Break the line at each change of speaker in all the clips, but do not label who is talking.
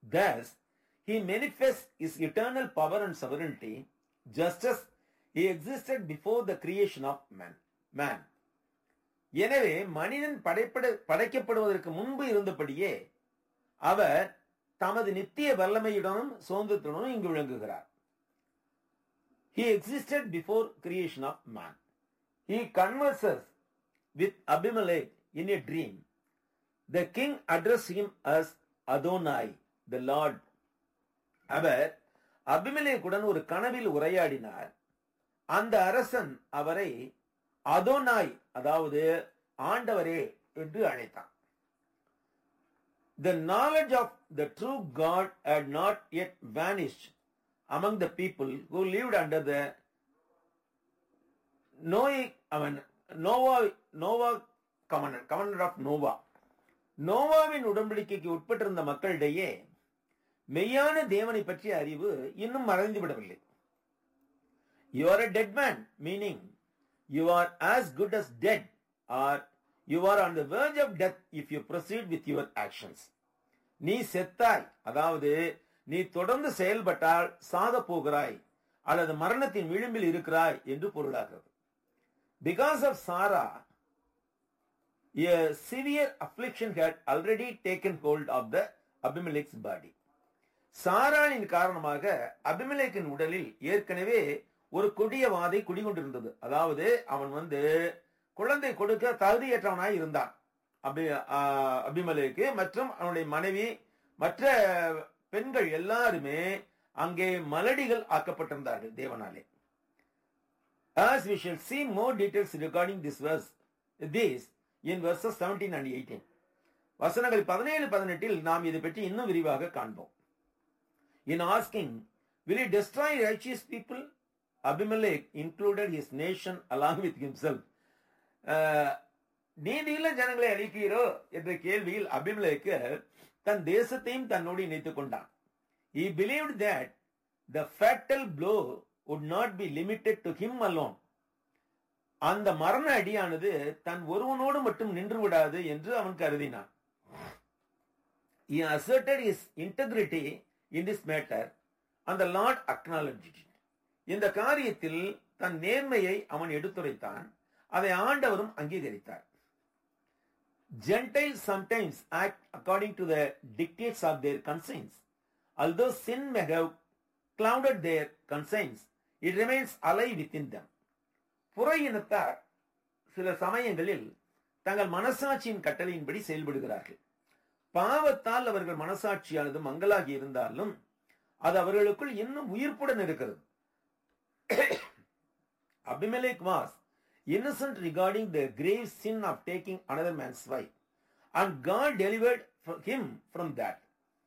Thus, he manifests his eternal power and sovereignty just as he existed before the creation of man. man. எனவே மனிதன் படைப்பட படைக்கப்படுவதற்கு முன்பு இருந்தபடியே அவர் தமது நித்திய வல்லமையுடனும் சுதந்திரத்துடனும் இங்கு விளங்குகிறார் He existed before creation of man. He converses with Abimelech in a dream. The king addressed him as Adonai, the Lord. அவர் அபிமலேக்குடன் ஒரு கனவில் உரையாடினார் அந்த அரசன் அவரை அதோனாய் அதாவது ஆண்டவரே என்று அழைத்தான் The knowledge of the true God had not yet vanished among the people who lived under the Noe, அவன் Noah Noah commoner commoner of Noah நோவாவின் உடன்படிக்கைக்கு உட்பட்டிருந்த மக்களிடையே மெய்யான தேவனை பற்றிய அறிவு இன்னும் மறைந்து விடவில்லை you are a dead man meaning you are as good as dead or you are on the verge of death if you proceed with your actions நீ செத்தாய் அதாவது நீ தொடர்ந்து செயல்பட்டால் சாக போகிறாய் அல்லது மரணத்தின் விளிம்பில் இருக்கிறாய் என்று பொருளாகிறது because of Sarah a severe affliction had already taken hold of the Abimelech's body. சாராளின் காரணமாக அபிமலேக்கின் உடலில் ஏற்கனவே ஒரு கொடிய வாதை குடிகொண்டிருந்தது அதாவது அவன் வந்து குழந்தை கொடுக்க தகுதியற்றவனாய் இருந்தான் அபி அபிமலேக்கு மற்றும் அவனுடைய மனைவி மற்ற பெண்கள் எல்லாருமே அங்கே மலடிகள் ஆக்கப்பட்டிருந்தார்கள் தேவனாலே As we shall see more details regarding this verse, this in verses 17 and 18. வசனங்கள் பதினேழு பதினெட்டில் நாம் இதை பற்றி இன்னும் விரிவாக காண்போம் In asking, will he destroy righteous people? Abimelech included his nation along with himself. நீதியுள்ள ஜனங்களை அழிக்கிறோ என்ற கேள்வியில் அபிமலேக்கு தன் தேசத்தையும் தன்னோடு இணைத்துக் கொண்டான் He believed that the fatal blow would not be limited to him alone. அந்த மரண அடியானது தன் ஒருவனோடு மட்டும் நின்று விடாது என்று அவன் கருதினான் He asserted his integrity in this matter and the Lord acknowledged it. இந்த காரியத்தில் தன் நேர்மையை அவன் எடுத்துரைத்தான் அதை ஆண்டவரும் அங்கீகரித்தார் Gentiles sometimes act according to the dictates of their conscience. Although sin may have clouded their conscience, it remains alive within them. புற இனத்தார் சில சமயங்களில் தங்கள் மனசாட்சியின் கட்டளையின்படி செயல்படுகிறார்கள் பாவத்தால் அவர்கள் மனசாட்சியானது மங்களாகி இருந்தாலும் அது அவர்களுக்குள் இன்னும் உயிர்ப்புடன் இருக்கிறது Abimelech was innocent regarding the grave sin of taking another man's wife and God delivered him from that.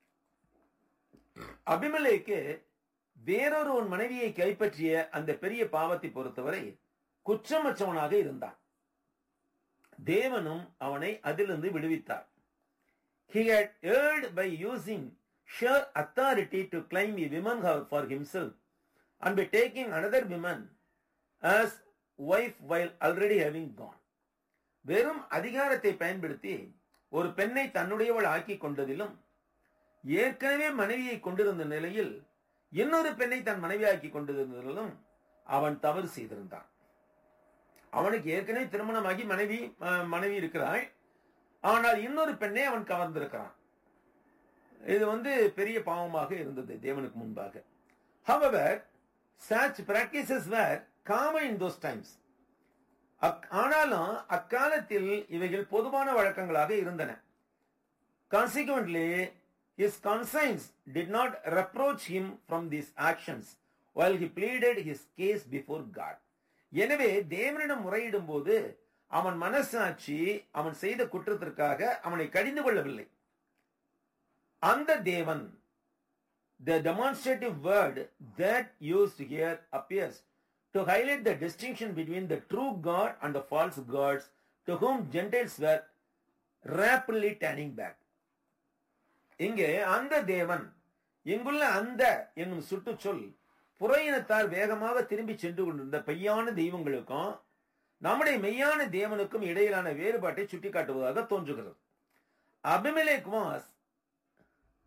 அபிமலேக்கு வேறொரு உன் மனைவியை கைப்பற்றிய அந்த பெரிய பாவத்தை பொறுத்தவரை குற்றமற்றவனாக இருந்தான் தேவனும் அவனை அதிலிருந்து விடுவித்தார் He had erred by using sheer authority to claim a woman for himself and by taking another woman as wife while already having gone. வெறும் அதிகாரத்தை பயன்படுத்தி ஒரு பெண்ணை தன்னுடையவள் ஆக்கி கொண்டதிலும் ஏற்கனவே மனைவியை கொண்டிருந்த நிலையில் இன்னொரு பெண்ணை தன் மனைவியாக்கி கொண்டிருந்ததிலும் அவன் தவறு செய்திருந்தான் அவனுக்கு ஏற்கனவே திருமணமாகி மனைவி மனைவி இருக்கிறாள் ஆனால் இன்னொரு பெண்ணை அவன் கவர்ந்திருக்கிறான் இது வந்து பெரிய பாவமாக இருந்தது தேவனுக்கு முன்பாக However, such practices were common in those times. ஆனாலும் அக்காலத்தில் இவைகள் பொதுவான வழக்கங்களாக இருந்தன Consequently, his conscience did not reproach him from these actions while he pleaded his case before God. எனவே தேவனிடம் முறையிடும் போது அவன் மனசாட்சி அவன் செய்த குற்றத்திற்காக அவனை கடிந்து கொள்ளவில்லை அந்த தேவன் the demonstrative word that used here appears to highlight the distinction between the true God and the false gods to whom Gentiles were rapidly turning back. இங்கே அந்த தேவன் இங்குள்ள அந்த என்னும் சுட்டுச்சொல் புற இனத்தார் வேகமாக திரும்பி சென்று கொண்டிருந்த பொய்யான தெய்வங்களுக்கும் நம்முடைய மெய்யான தேவனுக்கும் இடையிலான வேறுபாட்டை சுட்டிக்காட்டுவதாக தோன்றுகிறது Abimelech was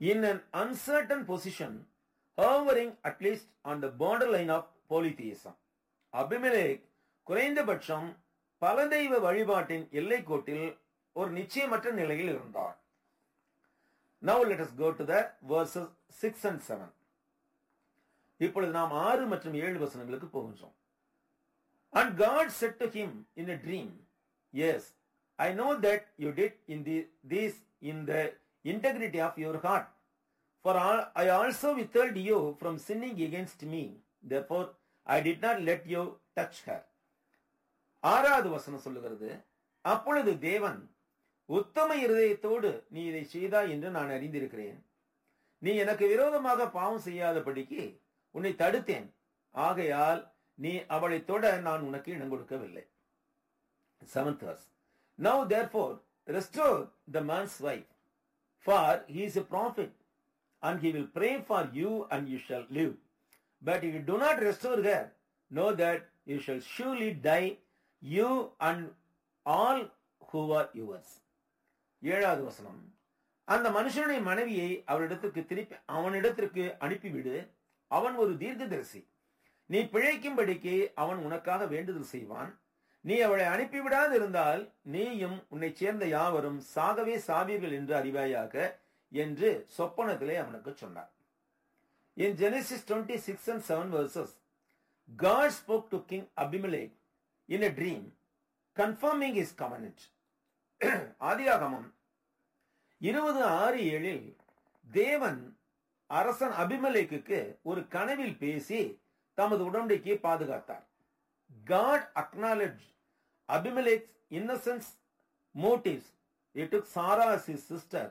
in an uncertain position, hovering at least on the borderline of polytheism. Abimelech குறைந்தபட்சம் பல தெய்வ வழிபாட்டின் எல்லைக்கோட்டில் ஒரு நிச்சயமற்ற நிலையில் இருந்தார் Now let us go to the verses 6 and 7. இப்பொழுது நாம் ஆறு மற்றும் ஏழு வசனங்களுக்கு போகின்றோம் And God said to him in a dream, Yes, I know that you did in the, this in the integrity of your heart. For all- I also withheld you from sinning against me. Therefore, I did not let you touch her. ஆறாவது வசனம் சொல்லுகிறது அப்பொழுது தேவன் உத்தம இருதயத்தோடு நீ இதை செய்தாய் என்று நான் அறிந்திருக்கிறேன் நீ எனக்கு விரோதமாக பாவம் செய்யாதபடிக்கு உன்னை தடுத்தேன் ஆகையால் நீ அவளை தொட நான் உனக்கு இடம் கொடுக்கவில்லை seventh verse Now therefore restore the man's wife, for he is a prophet, and he will pray for you, and you shall live. But if you do not restore her, know that you shall surely die, you and all who are yours. ஏழாவது வசனம் அந்த மனுஷனுடைய மனைவியை அவரிடத்திற்கு திருப்பி அவனிடத்திற்கு அனுப்பிவிடு அவன் ஒரு தீர்க்கதரிசி நீ பிழைக்கும்படிக்கு அவன் உனக்காக வேண்டுதல் செய்வான் நீ அவளை அனுப்பிவிடாது இருந்தால் நீயும் உன்னை சேர்ந்த யாவரும் சாகவே சாவீர்கள் என்று அறிவாயாக என்று சொப்பனத்திலே அவனுக்கு சொன்னார் In Genesis 26 and 7 verses, God spoke to King Abimelech in a dream, confirming his covenant. ஆதியாகமம் இருபது ஆறு ஏழில் தேவன் அரசன் அபிமலேக்குக்கு ஒரு கனவில் பேசி தமது உடன்படிக்கையை பாதுகாத்தார் God acknowledged Abimelech's innocence motives. He took Sarah as his sister,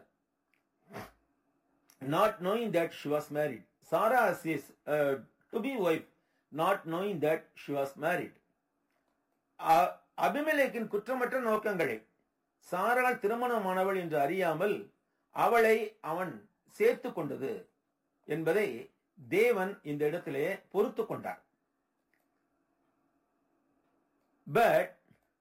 not knowing that she was married. Sarah as his uh, to-be wife, not knowing that she was married. அ- அபிமெலேக்கின் குற்றமற்ற நோக்கங்களை சாராள் திருமணமானவள் என்று அறியாமல் அவளை அவன் சேர்த்து கொண்டது என்பதை தேவன் இந்த இடத்திலே பொறுத்து கொண்டார் But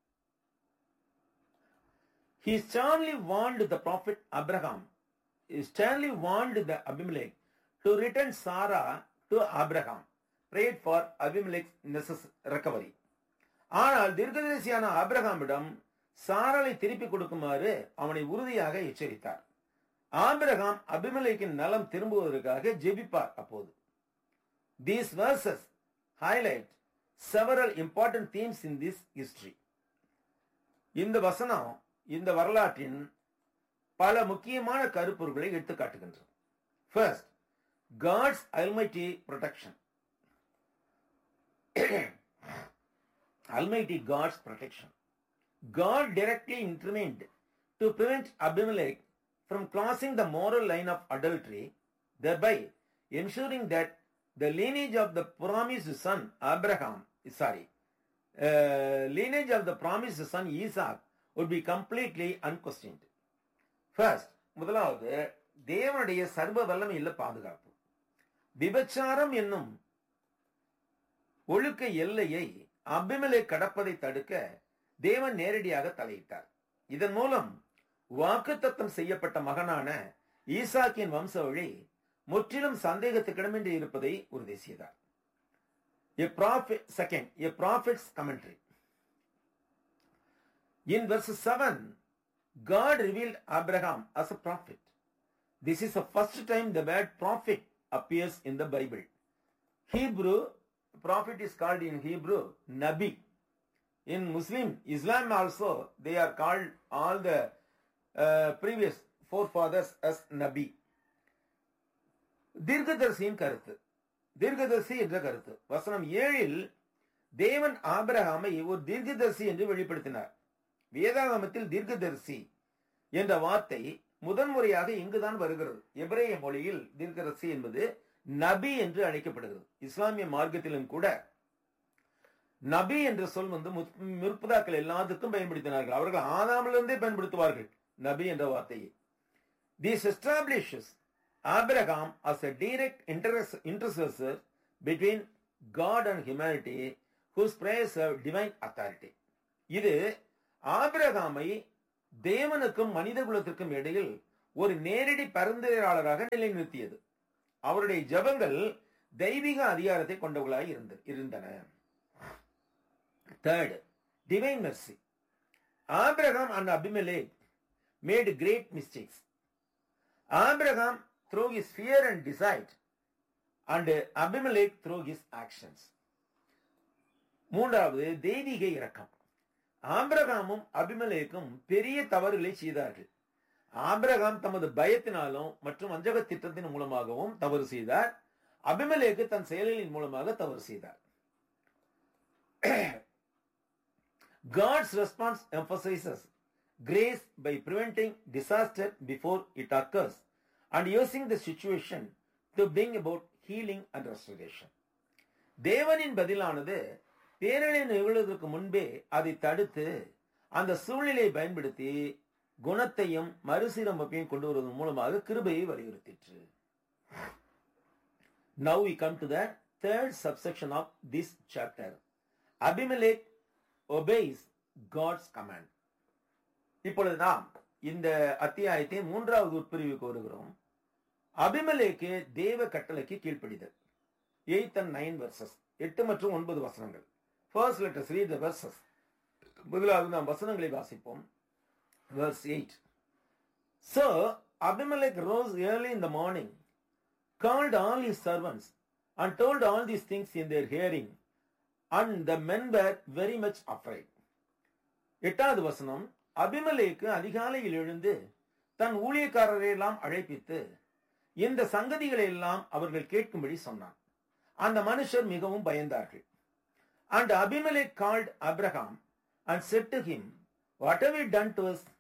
he sternly warned the prophet Abraham, he sternly warned the Abimelech to return Sarah to Abraham, prayed for Abimelech's necess- recovery. ஆனால் தீர்க்கதரிசியான ஆபிரகாமிடம் சாராளை திருப்பி கொடுக்குமாறு அவனை உறுதியாக எச்சரித்தார் ஆபிரகாம் அபிமெலேக்கின் நலம் திரும்புவதற்காக ஜெபிப்பார் அப்போது These verses highlight several important themes in this history. இந்த வசனம் இந்த வரலாற்றின் பல முக்கியமான கருப்பொருள்களை எடுத்து காட்டுகின்றது first God's almighty protection Almighty God's protection. God directly intervened to prevent Abimelech from crossing the moral line of adultery, thereby ensuring that the lineage of the promised son Abraham, sorry, uh, lineage of the promised son Isaac would be completely unquestioned. First, முதலாவது தேவனுடைய சர்வ வல்லமையுள்ள பாதுகாப்பு விபச்சாரம் என்னும் ஒழுக்க எல்லையை அபிமலை கடப்பதை தடுக்க தேவன் நேரடியாக தலையிட்டார் இதன் மூலம் வாக்குத்தத்தம் செய்யப்பட்ட மகனான ஈசாக்கின் வம்சவழி முற்றிலும் சந்தேகத்துக்கிடமின்றி இருப்பதை உறுதி செய்தார் A prophet, second, a prophet's commentary. In verse 7, God revealed Abraham as a prophet. This is the first time the word prophet appears in the Bible. Hebrew, prophet is called in Hebrew Nabi. In Muslim, Islam also, they are called all the uh, previous forefathers as Nabi. தீர்க்கதரிசியின் கருத்து தீர்க்கதரிசி என்ற கருத்து வசனம் ஏழில் தேவன் ஆபிரகாமை ஒரு தீர்க்கதரிசி என்று வெளிப்படுத்தினார் வேதாகமத்தில் தீர்க்கதரிசி என்ற வார்த்தை முதன்முறையாக இங்குதான் வருகிறது எபிரேய மொழியில் தீர்க்கதரிசி என்பது நபி என்று அழைக்கப்படுகிறது இஸ்லாமிய மார்க்கத்திலும் கூட நபி என்ற சொல் வந்து முத்- முற்பதாக்கள் எல்லாத்துக்கும் பயன்படுத்தினார்கள் அவர்கள் ஆதாமிலிருந்தே பயன்படுத்துவார்கள் நபி என்ற வார்த்தையை This establishes Abraham as a direct intercess- intercessor between God and humanity whose prayers have divine authority. இது ஆபிரகாமை தேவனுக்கும் மனித குலத்திற்கும் இடையில் ஒரு நேரடி பரிந்துரையாளராக நிலைநிறுத்தியது அவருடைய ஜெபங்கள் தெய்வீக அதிகாரத்தை கொண்டவர்களாய் இருந்த இருந்தன third divine mercy Abraham and Abimelech made great mistakes Abraham through his fear and deceit and Abimelech through his actions மூன்றாவது தெய்வீக இரக்கம் ஆபிரகாமும் அபிமலேக்கும் பெரிய தவறுகளை செய்தார்கள் ஆபிரகாம் தமது பயத்தினாலும் மற்றும் வஞ்சக திட்டத்தின் மூலமாகவும் தவறு செய்தார் அபிமலேக்கு தன் செயல்களின் மூலமாக தவறு செய்தார் God's response emphasizes grace by preventing disaster before it occurs and using the situation to bring about healing and restoration. தேவனின் பதிலானது பேரலை நிகழ்வதற்கு முன்பே அதை தடுத்து அந்த சூழ்நிலையை பயன்படுத்தி குணத்தையும் மறுசீரமைப்பையும் கொண்டு வருவதன் மூலமாக கிருபையை வலியுறுத்திற்று now we come to the third subsection of this chapter Abimelech obeys God's command இப்பொழுது நாம் இந்த அத்தியாயத்தின் மூன்றாவது உட்பிரிவுக்கு வருகிறோம் அபிமலேக்கு தேவ கட்டளைக்கு கீழ்ப்படிதல் எயித் அண்ட் நைன் வர்சஸ் எட்டு மற்றும் ஒன்பது வசனங்கள் first letters read the verses முதலாவது நாம் வசனங்களை வாசிப்போம் verse 8. So Abimelech rose early in the morning, called all his servants, and told all these things in their hearing, and the men were very much afraid. எட்டாவது வசனம் அபிமலேக்கு அதிகாலையில் எழுந்து தன் ஊழியக்காரரை எல்லாம் அழைப்பித்து இந்த சங்கதிகளை எல்லாம் அவர்கள் கேட்கும்படி சொன்னான் அந்த மனுஷர் மிகவும் பயந்தார்கள் and Abimelech called Abraham and said to him what have you done to us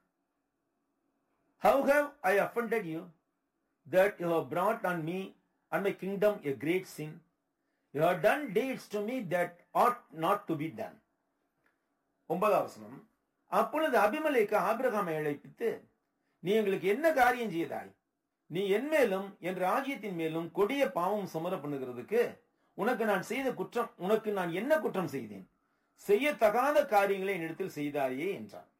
How have I offended you that you have brought on me and my kingdom a great sin? You have done deeds to me that ought not to be done. ஒன்பதாம் வசனம் அப்பொழுது அபிமலேக்கு ஆபிரகாமை அழைப்பித்து நீ எங்களுக்கு என்ன காரியம் செய்தாய் நீ என் மேலும் என் ராஜ்யத்தின் மேலும் கொடிய பாவம் சுமர பண்ணுகிறதுக்கு உனக்கு நான் செய்த குற்றம் உனக்கு நான் என்ன குற்றம் செய்தேன் செய்யத்தகாத காரியங்களை என்னிடத்தில் செய்தாயே என்றான்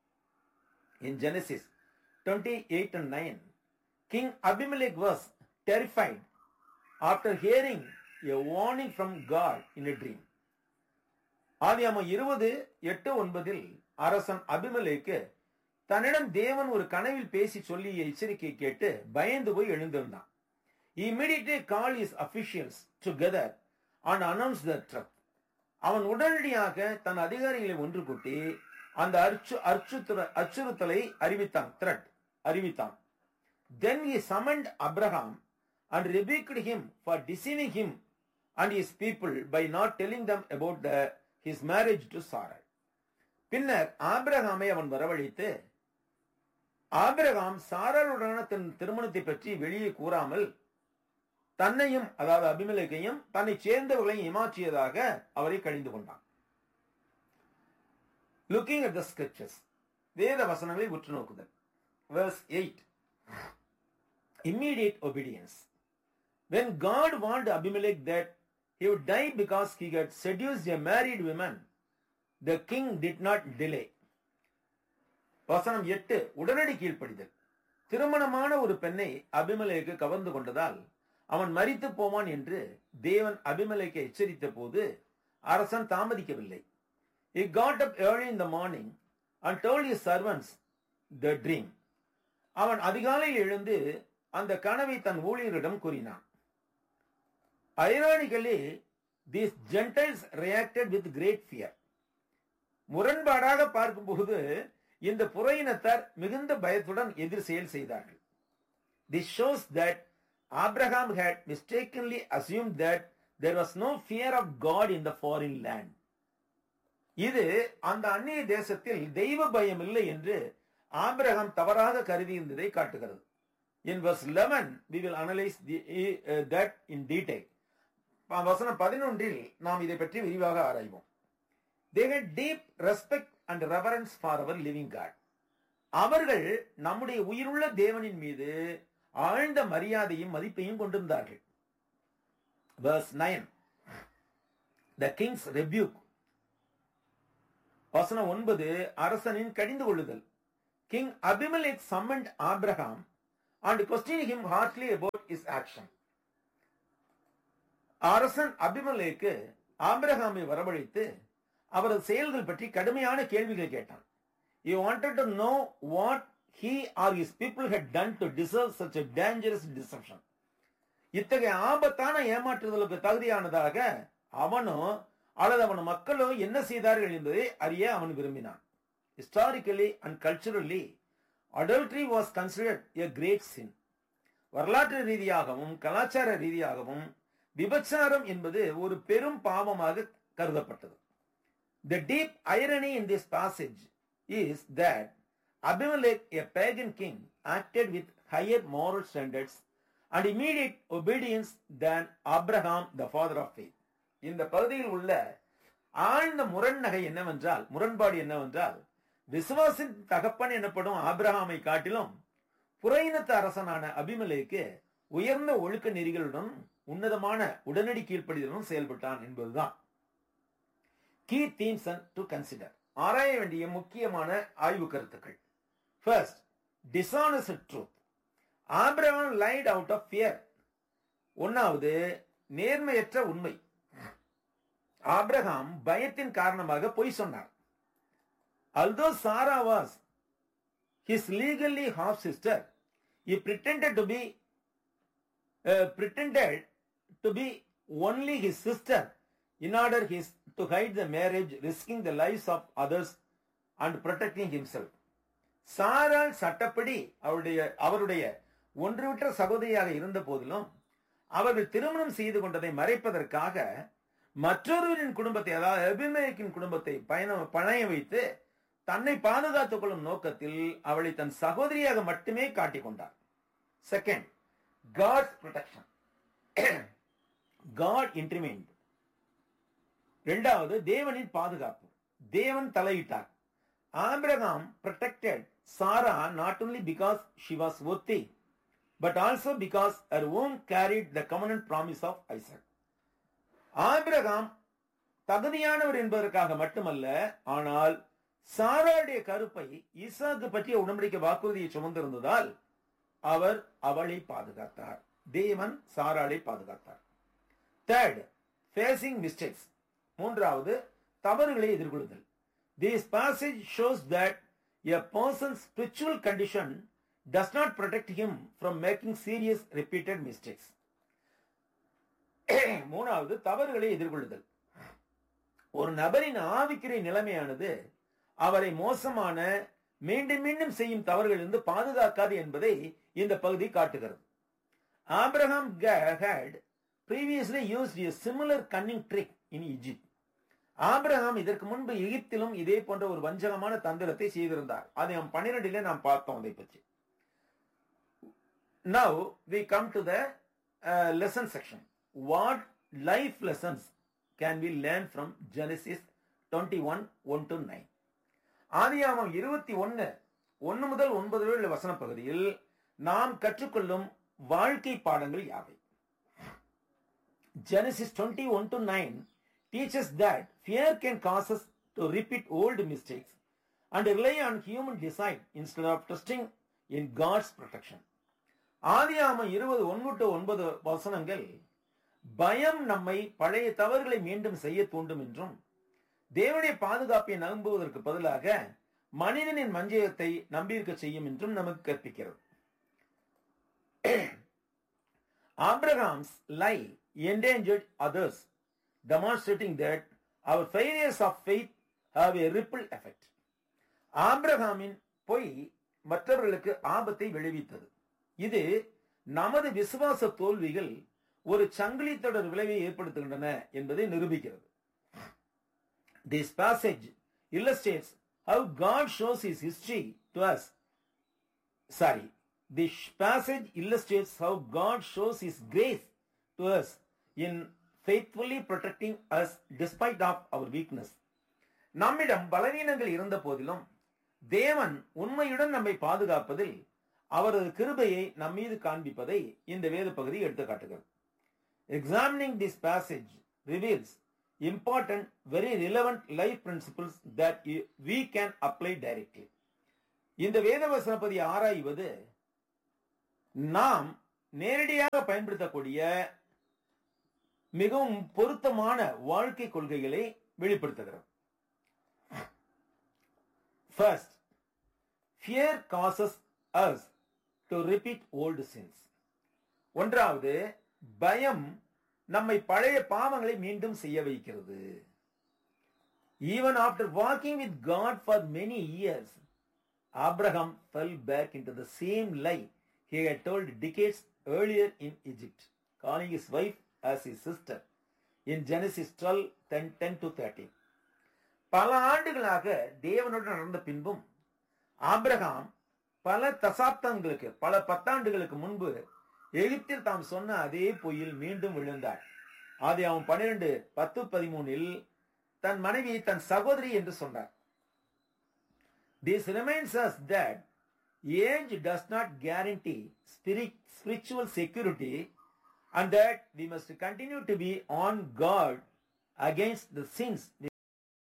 in Genesis 28 and 9, King Abimelech was terrified after hearing a warning from God in a dream. ஆதியாமம் இருபது எட்டு ஒன்பதில் அரசன் அபிமலேக்கு தன்னிடம் தேவன் ஒரு கனவில் பேசி சொல்லிய எச்சரிக்கை கேட்டு பயந்து போய் எழுந்திருந்தான் immediately call his officials together and announce the truth அவன் உடனடியாக தன் அதிகாரிகளை ஒன்று கூட்டி அந்த அச்சு அச்சுறுத்தல அச்சுறுத்தலை அறிவித்தான் த்ரெட் அறிவித்தான் then he summoned abraham and rebuked him for deceiving him and his people by not telling them about the, his marriage to sarah பின்னர் ஆபிரகாமை அவன் வரவழைத்து ஆபிரகாம் சாராளுடனான தன் திருமணத்தை பற்றி வெளியே கூறாமல் தன்னையும் அதாவது அபிமலேக்கையும் தன்னை சேர்ந்தவர்களையும் ஏமாற்றியதாக அவரை கழிந்து கொண்டான் லுக்கிங் அட் த ஸ்கிரிப்சர்ஸ் வேத வசனங்களை உற்று நோக்குதல் verse 8 immediate obedience when god warned abimelech that he would die because he had seduced a married woman the king did not delay வசனம் எட்டு உடனடி கீழ்ப்படிதல் திருமணமான ஒரு பெண்ணை அபிமலேக்கு கவர்ந்து கொண்டதால் அவன் மரித்து போவான் என்று தேவன் அபிமலேக்கை எச்சரித்த போது அரசன் தாமதிக்கவில்லை he got up early in the morning and told his servants the dream அவன் அதிகாலையில் எழுந்து அந்த கனவை தன் ஊழியரிடம் கூறினான் ironically these gentiles reacted with great fear முரண்பாடாக பார்க்கும்போது இந்த புறையினத்தார் மிகுந்த பயத்துடன் எதிர் செயல் செய்தார்கள் this shows that Abraham had mistakenly assumed that there was no fear of God in the foreign land இது அந்த அந்நிய தேசத்தில் தெய்வ பயம் இல்லை என்று ஆபிரகாம் தவறாக கருதி இருந்ததை காட்டுகிறது in verse eleven we will analyse that in detail வசனம் பதினொன்றில் நாம் இதை பற்றி விரிவாக ஆராய்வோம் they had deep respect and reverence for our living God அவர்கள் நம்முடைய உயிருள்ள தேவனின் மீது ஆழ்ந்த மரியாதையும் மதிப்பையும் கொண்டிருந்தார்கள் verse 9 the king's rebuke வசனம் ஒன்பது அரசனின் கடிந்து கொள்ளுதல் King Abimelech summoned Abraham and questioning him harshly about his action. அரசன் அபிமலேக்கு ஆபிரகாமை வரவழைத்து அவரது செயல்கள் பற்றி கடுமையான கேள்விகள் கேட்டான் He wanted to know what he or his people had done to deserve such a dangerous deception. இத்தகைய ஆபத்தான ஏமாற்றுதலுக்கு தகுதியானதாக அவனும் அல்லது அவன் மக்களும் என்ன செய்தார்கள் என்பதை அறிய அவன் விரும்பினான் historically and culturally adultery was considered a great sin வரலாற்று ரீதியாகவும் கலாச்சார ரீதியாகவும் விபச்சாரம் என்பது ஒரு பெரும் பாவமாக கருதப்பட்டது the deep irony in this passage is that Abimelech, a pagan king, acted with higher moral standards and immediate obedience than Abraham, the father of faith. இந்த பகுதியில் உள்ள ஆழ்ந்த முரண்நகை என்னவென்றால் முரண்பாடு என்னவென்றால் விசுவாசின் தகப்பன் எனப்படும் ஆபிரகாமை காட்டிலும் புறையினத்து அரசனான அபிமலேக்கு உயர்ந்த ஒழுக்க நெறிகளுடன் உன்னதமான உடனடி கீழ்ப்படிதலும் செயல்பட்டான் என்பதுதான் கீ தீம்ஸ் டு கன்சிடர் ஆராய வேண்டிய முக்கியமான ஆய்வு கருத்துக்கள் first dishonest truth Abraham lied out of fear ஒன்னாவது நேர்மையற்ற உண்மை ஆபிரகாம் பயத்தின் காரணமாக பொய் சொன்னார் although Sarah was his legally half sister he pretended to be uh, pretended to be only his sister in order his to hide the marriage risking the lives of others and protecting himself சாரால் சட்டப்படி அவருடைய அவருடைய ஒன்றுவிட்ட சகோதரியாக இருந்த போதிலும் அவர்கள் திருமணம் செய்து கொண்டதை மறைப்பதற்காக மற்றொருவரின் குடும்பத்தை அதாவது அபிமேக்கின் குடும்பத்தை பயண பணைய வைத்து தன்னை பாதுகாத்துக் கொள்ளும் நோக்கத்தில் அவளை தன் சகோதரியாக மட்டுமே காட்டிக் கொண்டார் second God's protection God intervened இரண்டாவது தேவனின் பாதுகாப்பு தேவன் தலையிட்டார் Abraham protected Sarah not only because she was worthy but also because her womb carried the covenant promise of Isaac. Abraham தகுதியானவர் என்பதற்காக மட்டுமல்ல ஆனால் சாராவுடைய கருப்பை ஈசாக்கு பற்றிய உடன்படிக்கை வாக்குறுதியை சுமந்திருந்ததால் அவர் அவளை பாதுகாத்தார் தேவன் சாராளை பாதுகாத்தார் தேர்ட் ஃபேசிங் மிஸ்டேக்ஸ் மூன்றாவது தவறுகளை எதிர்கொள்ளுதல் this passage shows that a person's spiritual condition does not protect him from making serious repeated mistakes. மூணாவது தவறுகளை எதிர்கொள்ளுதல் ஒரு நபரின் ஆவிக்கிறை நிலைமையானது அவரை மோசமான மீண்டும் மீண்டும் செய்யும் தவறுகளிலிருந்து பாதுகாக்காது என்பதை இந்த பகுதி காட்டுகிறது Abraham had previously used a similar cunning trick in Egypt. Abraham இதற்கு முன்பு எகிப்திலும் இதே போன்ற ஒரு வஞ்சகமான தந்திரத்தை செய்திருந்தார் அதை நாம் பன்னிரெண்டிலே நாம் பார்த்தோம் அதை பற்றி now we come to the lesson section what life lessons can we learn from Genesis twenty one one to nine ஆதியாமம் இருபத்தி ஒன்னு ஒன்னு முதல் ஒன்பது உள்ள வசன பகுதியில் நாம் கற்றுக்கொள்ளும் வாழ்க்கை பாடங்கள் யாவை Genesis twenty one to nine teaches that fear can cause us to repeat old mistakes and rely on human design instead of trusting in God's protection. ஆதியாமம் இருபது ஒன்று டு ஒன்பது வசனங்கள் பயம் நம்மை பழைய தவறுகளை மீண்டும் செய்ய தூண்டும் என்றும் தேவனுடைய பாதுகாப்பை நம்புவதற்கு பதிலாக மனிதனின் மஞ்சயத்தை நம்பியிருக்க செய்யும் என்றும் நமக்கு கற்பிக்கிறது Abraham's lie endangered others demonstrating that our failures of faith have a ripple effect. ஆப்ரஹாமின் பொய் மற்றவர்களுக்கு ஆபத்தை விளைவித்தது இது நமது விசுவாச தோல்விகள் ஒரு சங்கிலி தொடர் விளைவை ஏற்படுத்துகின்றன என்பதை நிரூபிக்கிறது this passage illustrates how God shows his history to us. Sorry, this passage illustrates how God shows his grace to us in faithfully protecting us despite of our weakness. நம்மிடம் பலவீனங்கள் இருந்த போதிலும் தேவன் உண்மையுடன் நம்மை பாதுகாப்பதில் அவரது கிருபையை நம் மீது காண்பிப்பதை இந்த வேத பகுதி எடுத்து காட்டுகிறது examining this passage reveals important very relevant life principles that we can apply directly இந்த வேத வசனப்பதி ஆராய்வது நாம் நேரடியாக பயன்படுத்தக்கூடிய மிகவும் பொருத்தமான வாழ்க்கை கொள்கைகளை வெளிப்படுத்துகிறது first fear causes us to repeat old sins ஒன்றாவது பயம் நம்மை பழைய பாவங்களை மீண்டும் செய்ய வைக்கிறது even after walking with God for many years Abraham fell back into the same lie he had told decades earlier in Egypt calling his wife as his sister in Genesis 12 10, 10 to 13 பல ஆண்டுகளாக தேவனுடன் நடந்த பின்பும் Abraham பல தசாப்தங்களுக்கு பல பத்தாண்டுகளுக்கு முன்பு எகிப்தில் தாம் சொன்ன அதே பொய்யில் மீண்டும் விழுந்தார் ஆதி அவன் பன்னிரண்டு பத்து பதிமூனில் தன் மனைவி தன் சகோதரி என்று சொன்னார் this reminds us that age does not guarantee spiritual security and that we must continue to be on guard against the sins